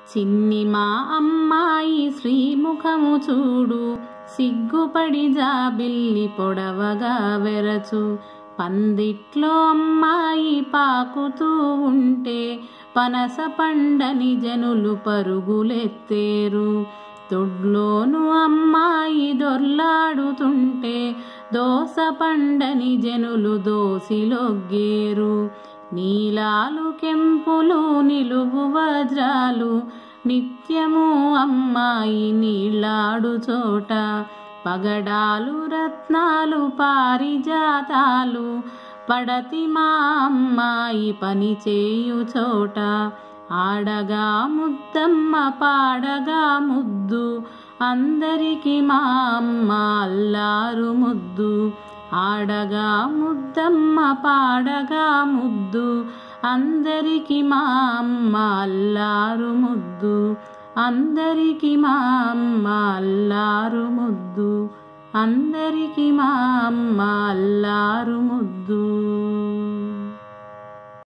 చిన్ని మా అమ్మాయి శ్రీముఖము చూడు సిగ్గుపడి జాబిల్లి పొడవగా వెరచు పందిట్లో అమ్మాయి పాకుతూ ఉంటే పనస పండని జనులు పరుగులెత్తేరు తొడ్లోను అమ్మాయి దొర్లాడుతుంటే దోస పండని జనులు దోసిలొగ్గేరు నీలాలు కెంపులు నిలువు వజ్రాలు నిత్యము అమ్మాయి నీళ్ళాడు చోట పగడాలు రత్నాలు పారిజాతాలు పడతి మా అమ్మాయి పని చేయు చోట ఆడగా ముద్దమ్మ పాడగా ముద్దు అందరికి మా అమ్మ అల్లారు ముద్దు ఆడగా ముద్దమ్మ పాడగా ముద్దు అందరికి మా అమ్మ అల్లారు ముద్దు అందరికి మా అమ్మ అల్లారు ముద్దు అందరికి మా అమ్మ అల్లారు ముద్దు